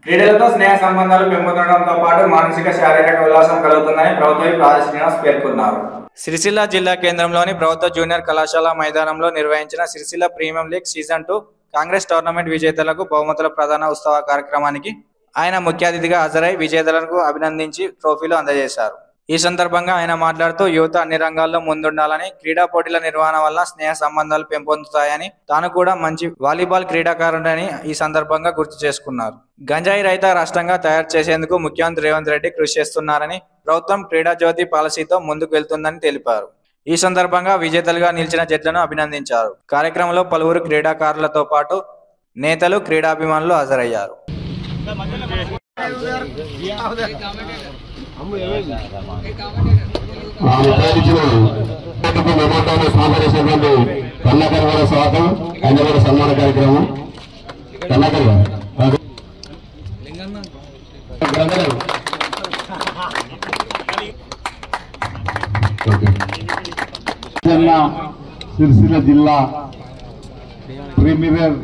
క్రీడలతో స్నేహ సంబంధాలు పెంపొందడంతో పాటు మానసిక శారీరక ఉల్లాసం కలుగుతుందని ప్రభుత్వ ప్రాజ శ్రీనివాస్ పేర్కొన్నారు సిరిసిల్ల జిల్లా కేంద్రంలోని ప్రభుత్వ జూనియర్ కళాశాల మైదానంలో నిర్వహించిన Sirisilla premium league season two Congress tournament విజేతలకు బహుమతుల ప్రధాన ఉత్సవ కార్యక్రమానికి ఆయన ముఖ్య అతిథిగా హాజరై విజేతలకు అభినందించి ట్రోఫీలు అందజేశారు ఈ సందర్భంగా ఆయన మాట్లాడుతూ యువత అన్ని రంగాల్లో ముందుండాలని క్రీడా పోటీల నిర్వహణ వల్ల స్నేహ సంబంధాలు పెంపొందుతాయని తాను కూడా మంచి వాలీబాల్ క్రీడాకారుడని ఈ సందర్భంగా గుర్తు చేసుకున్నారు గంజాయి రహిత రాష్ట్రంగా తయారు చేసేందుకు ముఖ్యమంత్రి రేవంత్ రెడ్డి కృషి చేస్తున్నారని ప్రభుత్వం క్రీడా జ్యోతి పాలసీతో ముందుకు వెళ్తుందని తెలిపారు ఈ సందర్భంగా విజేతలుగా నిలిచిన జట్లను అభినందించారు కార్యక్రమంలో పలువురు క్రీడాకారులతో పాటు నేతలు క్రీడాభిమానులు హాజరయ్యారు ఆ ఉపయోగించిన మెమోటాను స్వాగతించినటువంటి కన్నాకర్ గారి స్వాగతం ఆయన కూడా సన్మాన కార్యక్రమం కన్నాకర్ గారు బ్రదర్. ఓకే. జన్న సిరిసిల్ల జిల్లా premier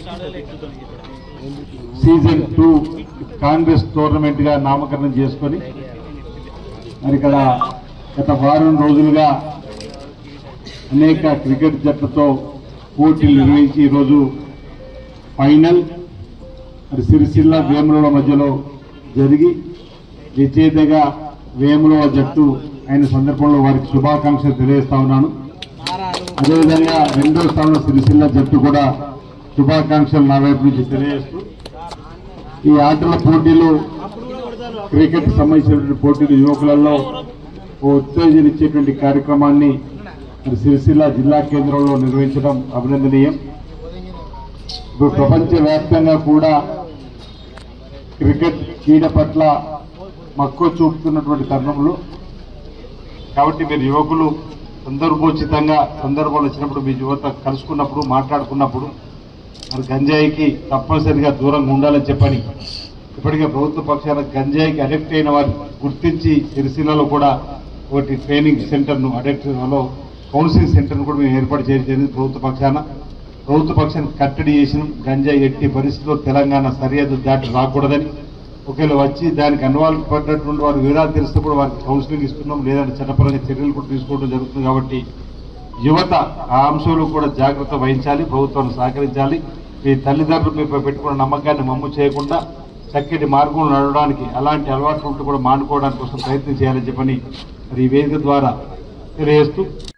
season two Congress tournament గా నామకరణం చేసుకొని మరి ఇక్కడ గత వారం రోజులుగా అనేక క్రికెట్ జట్లతో పోటీలు నిర్వహించి ఈరోజు ఫైనల్ మరి సిరిసిల్ల వేముల మధ్యలో జరిగి విజేతగా వేముల జట్టు అయిన సందర్భంలో వారికి శుభాకాంక్షలు తెలియజేస్తా ఉన్నాను అదేవిధంగా రెండో స్థానంలో సిరిసిల్ల జట్టు కూడా శుభాకాంక్షలు నా వైపు నుంచి తెలియజేస్తూ ఈ ఆటల పోటీలు క్రికెట్ సంబంధించినటువంటి పోటీలు యువకులలో ఓ ఉత్తేజన ఇచ్చేటువంటి కార్యక్రమాన్ని మరి సిరిసిల్ల జిల్లా కేంద్రంలో నిర్వహించడం అభినందనీయం ఇప్పుడు ప్రపంచవ్యాప్తంగా కూడా క్రికెట్ క్రీడ పట్ల మక్కువ చూపుతున్నటువంటి తరుణంలో కాబట్టి మీరు యువకులు సందర్భోచితంగా సందర్భాలు వచ్చినప్పుడు మీ యువత కలుసుకున్నప్పుడు మాట్లాడుకున్నప్పుడు మరి గంజాయికి తప్పనిసరిగా దూరంగా ఉండాలని చెప్పని ఇప్పటికే ప్రభుత్వ పక్షాన గంజాయికి అడిక్ట్ అయిన వారు గుర్తించి సిరిసిల్లలో కూడా ఒకటి ట్రైనింగ్ సెంటర్ను అడిక్ట్లో కౌన్సిలింగ్ సెంటర్ను కూడా మేము ఏర్పాటు చేయడం జరిగింది ప్రభుత్వ పక్షాన ప్రభుత్వ పక్షాన్ని కట్టడి చేసినాం గంజాయి ఎట్టి పరిస్థితుల్లో తెలంగాణ సరిహద్దు దాటి రాకూడదని ఒకవేళ వచ్చి దానికి అనువాలు పడినటువంటి వారు వివరాలు తెలిస్తే కూడా వారికి కౌన్సిలింగ్ ఇస్తున్నాం లేదంటే చట్టపరంగా చర్యలు కూడా తీసుకోవడం జరుగుతుంది కాబట్టి యువత ఆ అంశంలో కూడా జాగ్రత్త వహించాలి ప్రభుత్వాన్ని సహకరించాలి మీ తల్లిదండ్రులు మీపై పెట్టుకున్న నమ్మకాన్ని మమ్ము చేయకుండా చక్కటి మార్గంలో నడవడానికి అలాంటి అలవాట్లు ఉంటూ కూడా మానుకోవడానికి కోసం ప్రయత్నం చేయాలని చెప్పని మరి ఈ వేదిక ద్వారా తెలియజేస్తూ